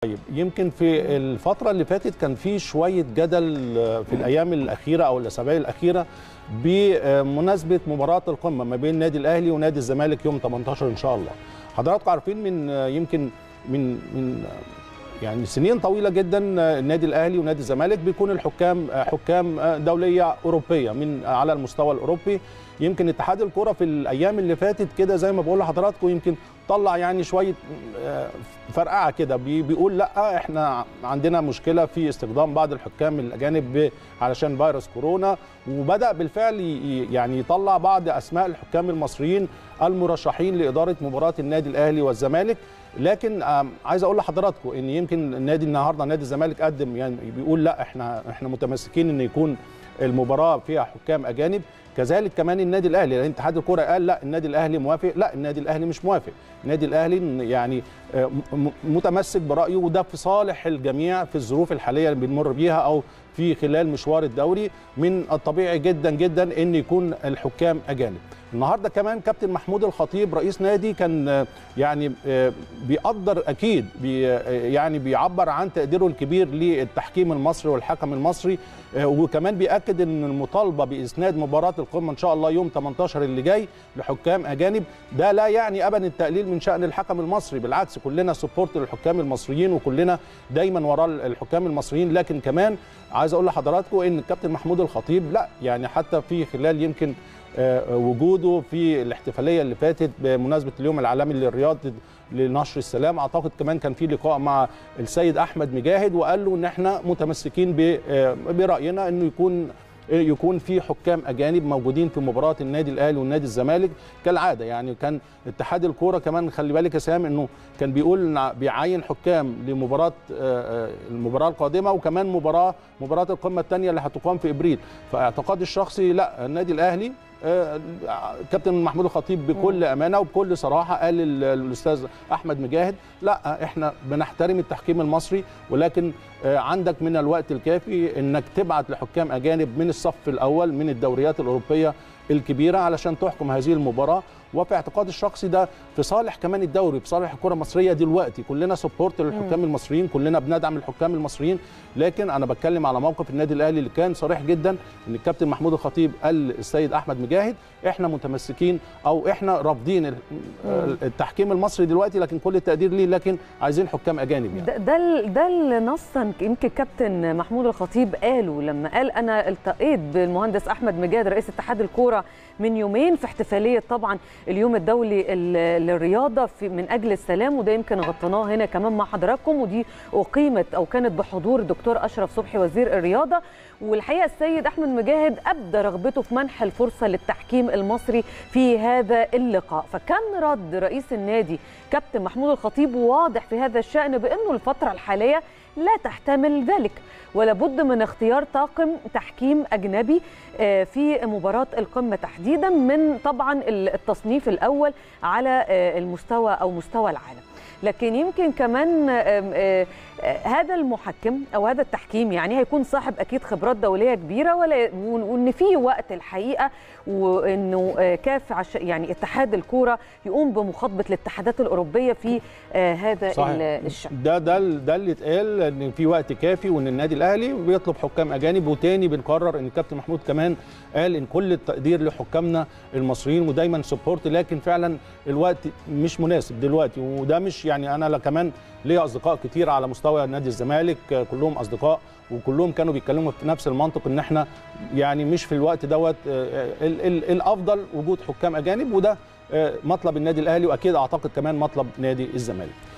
طيب يمكن في الفترة اللي فاتت كان في شوية جدل في الأيام الأخيرة أو الأسابيع الأخيرة بمناسبة مباراة القمة ما بين النادي الأهلي ونادي الزمالك يوم 18 إن شاء الله. حضراتكم عارفين من يمكن من من يعني سنين طويله جدا النادي الاهلي ونادي الزمالك بيكون الحكام حكام دوليه اوروبيه من على المستوى الاوروبي يمكن اتحاد الكره في الايام اللي فاتت كده زي ما بقول لحضراتكم يمكن طلع يعني شويه فرقعه كده بيقول لا احنا عندنا مشكله في استخدام بعض الحكام الاجانب علشان فيروس كورونا وبدا بالفعل يعني يطلع بعض اسماء الحكام المصريين المرشحين لاداره مباراه النادي الاهلي والزمالك لكن عايز اقول لحضراتكم ان يمكن النادي النهارده نادي الزمالك قدم يعني بيقول لا احنا احنا متمسكين ان يكون المباراه فيها حكام اجانب كذلك كمان النادي الاهلي لان اتحاد الكوره قال لا النادي الاهلي موافق لا النادي الاهلي مش موافق النادي الاهلي يعني متمسك برايه وده في صالح الجميع في الظروف الحاليه اللي بنمر بيها او في خلال مشوار الدوري من الطبيعي جدا جدا ان يكون الحكام اجانب النهارده كمان كابتن محمود الخطيب رئيس نادي كان يعني بيقدر اكيد بي يعني بيعبر عن تقديره الكبير للتحكيم المصري والحكم المصري وكمان بياكد ان المطالبه باسناد مباراه القمه ان شاء الله يوم 18 اللي جاي لحكام اجانب ده لا يعني ابدا التقليل من شان الحكم المصري بالعكس كلنا سبورت للحكام المصريين وكلنا دايما وراء الحكام المصريين لكن كمان عايز اقول لحضراتكم ان الكابتن محمود الخطيب لا يعني حتى في خلال يمكن وجوده في الاحتفاليه اللي فاتت بمناسبه اليوم العالمي للرياض لنشر السلام اعتقد كمان كان في لقاء مع السيد احمد مجاهد وقال له ان احنا متمسكين براينا انه يكون يكون في حكام اجانب موجودين في مباراه النادي الاهلي والنادي الزمالك كالعاده يعني كان اتحاد الكوره كمان خلي بالك يا سام انه كان بيقول بيعين حكام لمباراه المباراه القادمه وكمان مباراه مباراه القمه الثانيه اللي هتقام في ابريل فاعتقادي الشخصي لا النادي الاهلي كابتن محمود الخطيب بكل امانه وبكل صراحه قال الاستاذ احمد مجاهد لا احنا بنحترم التحكيم المصري ولكن عندك من الوقت الكافي انك تبعت لحكام اجانب من الصف الاول من الدوريات الاوروبيه الكبيره علشان تحكم هذه المباراه وفي اعتقادي الشخصي ده في صالح كمان الدوري في صالح الكره المصريه دلوقتي كلنا سبورت للحكام المصريين كلنا بندعم الحكام المصريين لكن انا بتكلم على موقف النادي الاهلي اللي كان صريح جدا ان الكابتن محمود الخطيب قال للسيد احمد مجاهد احنا متمسكين او احنا رافضين التحكيم المصري دلوقتي لكن كل التقدير ليه لكن عايزين حكام اجانب يعني ده ده, ده اللي نصا يمكن كابتن محمود الخطيب قاله لما قال انا التقيت بالمهندس احمد مجاهد رئيس اتحاد الكوره من يومين في احتفاليه طبعا اليوم الدولي للرياضه في من اجل السلام وده يمكن غطيناه هنا كمان مع حضراتكم ودي اقيمت او كانت بحضور الدكتور اشرف صبحي وزير الرياضه والحقيقه السيد احمد مجاهد ابدى رغبته في منح الفرصه للتحكيم المصري في هذا اللقاء فكان رد رئيس النادي كابتن محمود الخطيب واضح في هذا الشان بانه الفتره الحاليه لا تحتمل ذلك ولا بد من اختيار طاقم تحكيم اجنبي في مباراه القمه تحديدا من طبعا التصنيف الاول على المستوى او مستوى العالم لكن يمكن كمان هذا المحكم او هذا التحكيم يعني هيكون صاحب اكيد خبرات دوليه كبيره ولا وان في وقت الحقيقه وانه كاف يعني اتحاد الكوره يقوم بمخاطبه الاتحادات الاوروبيه في هذا صحيح. الشان ده ده ده اللي اتقال ان في وقت كافي وان النادي الاهلي بيطلب حكام اجانب وتاني بنقرر ان الكابتن محمود كمان قال ان كل التقدير لحكامنا المصريين ودايما سبورت لكن فعلا الوقت مش مناسب دلوقتي وده مش يعني انا كمان ليا اصدقاء كتير على مستوى نادي الزمالك كلهم اصدقاء وكلهم كانوا بيتكلموا في نفس المنطق ان احنا يعني مش في الوقت دوت الافضل وجود حكام اجانب وده مطلب النادي الاهلي واكيد اعتقد كمان مطلب نادي الزمالك